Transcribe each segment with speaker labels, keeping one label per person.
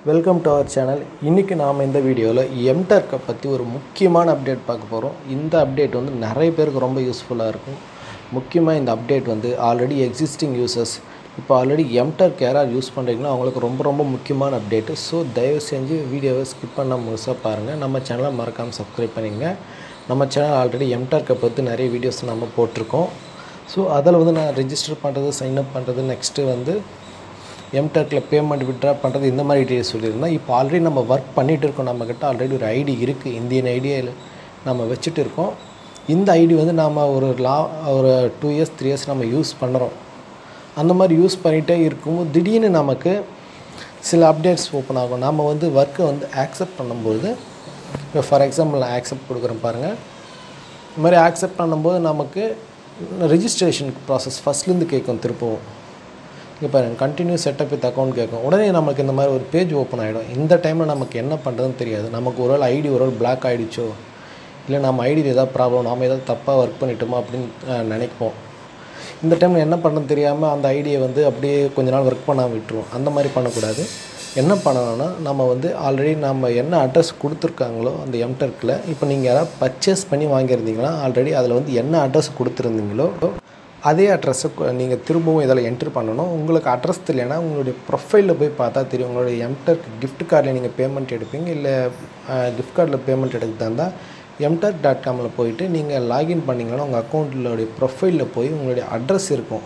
Speaker 1: welcome to our channel இன்றைக்கி நாம் இந்த வீடியோவில் எம்டர்க்கை பற்றி ஒரு முக்கியமான அப்டேட் பார்க்க போகிறோம் இந்த அப்டேட் வந்து நிறைய பேருக்கு ரொம்ப யூஸ்ஃபுல்லாக இருக்கும் முக்கியமாக இந்த அப்டேட் வந்து ஆல்ரெடி எக்ஸிஸ்டிங் யூசர்ஸ் இப்போ ஆல்ரெடி எம்டர்க் யாராவது யூஸ் பண்ணுறீங்களோ அவங்களுக்கு ரொம்ப ரொம்ப முக்கியமான அப்டேட்டு ஸோ தயவு செஞ்சு வீடியோவை ஸ்கிப் பண்ண முழுசாக பாருங்கள் நம்ம சேனலை மறக்காமல் சப்ஸ்கிரைப் பண்ணிங்க நம்ம சேனல் ஆல்ரெடி எம்டர்க்கை பற்றி நிறைய வீடியோஸ் நம்ம போட்டிருக்கோம் ஸோ அதில் வந்து நான் ரெஜிஸ்டர் பண்ணுறது சைன் அப் பண்ணுறது நெக்ஸ்ட்டு வந்து எம்டெக்கில் பேமெண்ட் விட்ரா பண்ணுறது இந்த மாதிரி டீட்டெயில்ஸ் சொல்லியிருந்தேன் இப்போ ஆல்ரெடி நம்ம ஒர்க் பண்ணிகிட்டு இருக்கோம் நம்மக்கிட்ட ஆல்ரெடி ஒரு ஐடி இருக்குது இந்தியன் ஐடியில் நம்ம வச்சுட்டு இருக்கோம் இந்த ஐடி வந்து நாம் ஒரு லா ஒரு டூ இயர்ஸ் த்ரீ இயர்ஸ் நம்ம யூஸ் பண்ணுறோம் அந்த மாதிரி யூஸ் பண்ணிகிட்டே இருக்கும்போது திடீர்னு நமக்கு சில அப்டேட்ஸ் ஓப்பன் ஆகும் நம்ம வந்து ஒர்க்கை வந்து ஆக்செப்ட் பண்ணும்போது இப்போ ஃபார் எக்ஸாம்பிள் நான் ஆக்செப்ட் கொடுக்குறேன் பாருங்கள் இந்த மாதிரி ஆக்செப்ட் பண்ணும்போது நமக்கு ரெஜிஸ்ட்ரேஷன் ப்ராசஸ் ஃபஸ்ட்லேருந்து கேட்கும் திருப்பவும் இங்கே பாருங்க கண்டினியூ செட்டப் வித் அக்கௌண்ட் கேட்கும் உடனே நமக்கு இந்த மாதிரி ஒரு பேஜ் ஓப்பன் ஆகிடும் இந்த டைமில் நமக்கு என்ன பண்ணுறதுன்னு தெரியாது நமக்கு ஒரு ஐடி ஒரு பிளாக் ஆகிடுச்சோ இல்லை நம்ம ஐடியில் ஏதாவது ப்ராப்ளம் நாம் ஏதாவது தப்பாக ஒர்க் பண்ணிட்டோமா அப்படின்னு அஹ், நினைப்போம் இந்த டைமில் என்ன பண்ணுறது தெரியாமல் அந்த ஐடியை வந்து அப்படியே கொஞ்ச நாள் ஒர்க் பண்ணாமல் விட்டுருவோம் அந்த மாதிரி பண்ணக்கூடாது என்ன பண்ணணும்னா நம்ம வந்து ஆல்ரெடி நம்ம என்ன அட்ரஸ் கொடுத்துருக்காங்களோ அந்த எம்டர்க்கில் இப்போ நீங்கள் யாராவது பர்ச்சேஸ் பண்ணி வாங்கியிருந்தீங்களா ஆல்ரெடி அதில் வந்து என்ன அட்ரஸ் கொடுத்துருந்தீங்களோ அதே அட்ரஸை நீங்கள் திரும்பவும் இதில் என்ட்ரு பண்ணணும் உங்களுக்கு அட்ரஸ் தெரியலனா உங்களுடைய ப்ரொஃபைலில் போய் பார்த்தா தெரியும் உங்களுடைய எம்டர்க் gift கார்டில் நீங்கள் பேமெண்ட் எடுப்பீங்க இல்லை gift கார்டில் பேமெண்ட் எடுக்கிறதா இருந்தால் எம்டர்க் டாட் காமில் போயிட்டு நீங்கள் லாகின் பண்ணிங்கன்னா உங்கள் அக்கௌண்ட்டிலுடைய ப்ரொஃபைலில் போய் உங்களுடைய அட்ரஸ் இருக்கும்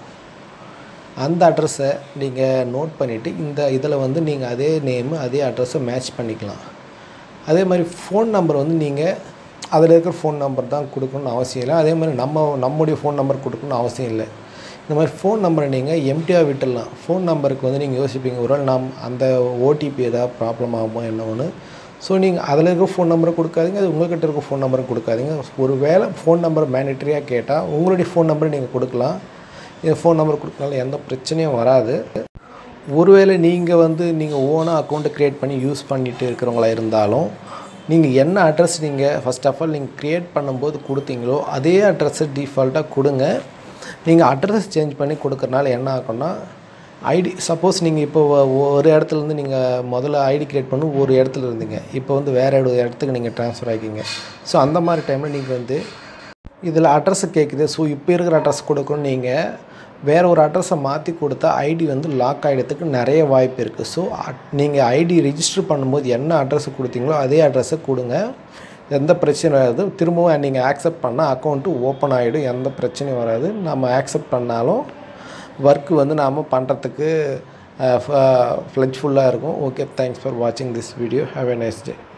Speaker 1: அந்த அட்ரஸை நீங்கள் நோட் பண்ணிவிட்டு இந்த இதில் வந்து நீங்கள் அதே நேமு அதே அட்ரஸை மேட்ச் பண்ணிக்கலாம் அதே மாதிரி ஃபோன் நம்பர் வந்து நீங்கள் அதில் இருக்கிற ஃபோன் நம்பர் தான் கொடுக்கணும்னு அவசியம் இல்லை அதே மாதிரி நம்ம நம்முடைய ஃபோன் நம்பர் கொடுக்கணும்னு அவசியம் இல்லை இந்த மாதிரி ஃபோன் நம்பரை நீங்கள் எம்டியாக விட்டுடலாம் ஃபோன் நம்பருக்கு வந்து நீங்கள் யோசிப்பீங்க ஒரு வேளை நாம் அந்த ஓடிபி ஏதாவது ப்ராப்ளம் ஆகுமோ என்ன ஒன்று ஸோ நீங்கள் அதில் இருக்கிற ஃபோன் நம்பரை கொடுக்காதீங்க அது உங்கள்கிட்ட இருக்க ஃபோன் நம்பரை கொடுக்காதீங்க ஒரு வேளை ஃபோன் நம்பர் மேனிட்டரியாக கேட்டால் உங்களுடைய ஃபோன் நம்பரை நீங்கள் கொடுக்கலாம் இந்த ஃபோன் நம்பர் கொடுக்கறனால எந்த பிரச்சனையும் வராது ஒருவேளை நீங்கள் வந்து நீங்கள் ஓனாக அக்கௌண்ட்டை க்ரியேட் பண்ணி யூஸ் பண்ணிட்டு இருக்கிறவங்களா இருந்தாலும் நீங்கள் என்ன அட்ரஸ் நீங்கள் ஃபஸ்ட் ஆஃப் ஆல் நீங்கள் க்ரியேட் பண்ணும்போது கொடுத்தீங்களோ அதே அட்ரஸை டிஃபால்ட்டாக கொடுங்க நீங்கள் அட்ரஸ் சேஞ்ச் பண்ணி கொடுக்கறனால என்ன ஆகும்னா ஐடி சப்போஸ் நீங்கள் இப்போ ஒ- ஒரு இடத்துலேருந்து நீங்கள் முதல்ல ஐடி க்ரியேட் பண்ணி ஒரு இடத்துல இருந்தீங்க இப்போ வந்து வேறு ஒரு இடத்துக்கு நீங்கள் ட்ரான்ஸ்ஃபர் ஆகிக்கிங்க ஸோ அந்த மாதிரி டைமில் நீங்கள் வந்து இதில் அட்ரஸ் கேட்குது ஸோ இப்போ இருக்கிற அட்ரஸ் கொடுக்கணும் நீங்கள் வேறு ஒரு அட்ரஸை மாற்றி கொடுத்தா ஐடி வந்து லாக் ஆகிடத்துக்கு நிறைய வாய்ப்பு இருக்குது ஸோ நீங்கள் ஐடி ரிஜிஸ்டர் பண்ணும்போது என்ன அட்ரஸ் கொடுத்தீங்களோ அதே அட்ரஸை கொடுங்க எந்த பிரச்சனையும் வராது திரும்பவும் நீங்கள் ஆக்செப்ட் பண்ணால் அக்கௌண்ட்டு ஓப்பன் ஆகிடும் எந்த பிரச்சனையும் வராது நம்ம ஆக்செப்ட் பண்ணாலும் ஒர்க்கு வந்து நாம் பண்ணுறதுக்கு ஃப்ளெஜ்ஃபுல்லாக இருக்கும் ஓகே தேங்க்ஸ் ஃபார் வாட்சிங் this video have a nice day